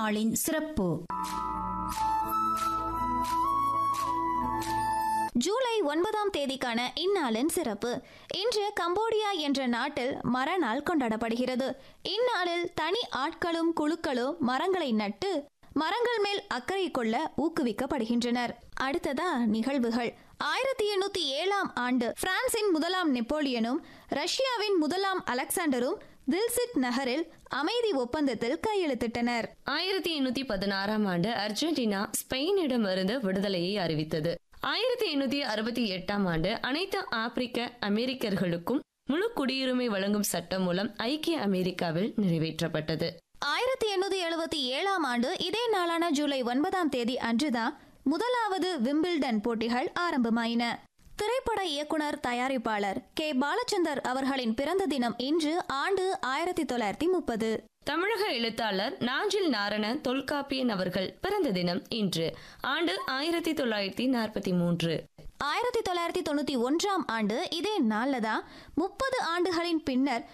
இந்நாளின் சிறப்பு ஜூலை ஒன்பதாம் தேதிக்கான இந்நாளின் சிறப்பு இன்று கம்போடியா என்ற நாட்டில் மரநாள் கொண்டாடப்படுகிறது இந்நாளில் தனி ஆட்களும் குழுக்களும் மரங்களை நட்டு மரங்கள் மேல் அக்கறை கொள்ள ஊக்குவிக்கப்படுகின்றனர் அடுத்ததா நிகழ்வுகள் ஆயிரத்தி எண்ணூத்தி ஏழாம் ஆண்டு பிரான்சின் முதலாம் நெப்போலியனும் ரஷ்யாவின் முதலாம் அலெக்சாண்டரும் தில்சிட் நகரில் அமைதி ஒப்பந்தத்தில் கையெழுத்திட்டனர் ஆயிரத்தி எண்ணூத்தி பதினாறாம் ஆண்டு அர்ஜென்டினா ஸ்பெயினிடமிருந்து விடுதலையை அறிவித்தது ஆயிரத்தி எண்ணூத்தி அறுபத்தி எட்டாம் ஆண்டு அனைத்து ஆப்பிரிக்க அமெரிக்கர்களுக்கும் முழு குடியுரிமை வழங்கும் சட்டம் மூலம் ஐக்கிய அமெரிக்காவில் நிறைவேற்றப்பட்டது ஆயிரத்தி எண்ணூத்தி எழுபத்தி ஏழாம் ஆண்டு இதே நாளான ஜூலை ஒன்பதாம் தேதி அன்றுதான் முதலாவது விம்பிள்டன் போட்டிகள் ஆரம்பமாயின திரைப்பட இயக்குனர் தயாரிப்பாளர் கே பாலச்சந்தர் அவர்களின் பிறந்த தினம் இன்று ஆண்டு ஆயிரத்தி தொள்ளாயிரத்தி முப்பது தமிழக எழுத்தாளர் நாஞ்சில் நாரண தொல்காப்பியன் அவர்கள் பிறந்த தினம் இன்று ஆண்டு ஆயிரத்தி தொள்ளாயிரத்தி நாற்பத்தி மூன்று ஆயிரத்தி தொள்ளாயிரத்தி தொண்ணூத்தி ஒன்றாம் ஆண்டு இதே நாள்ல தான் முப்பது ஆண்டுகளின் பின்னர்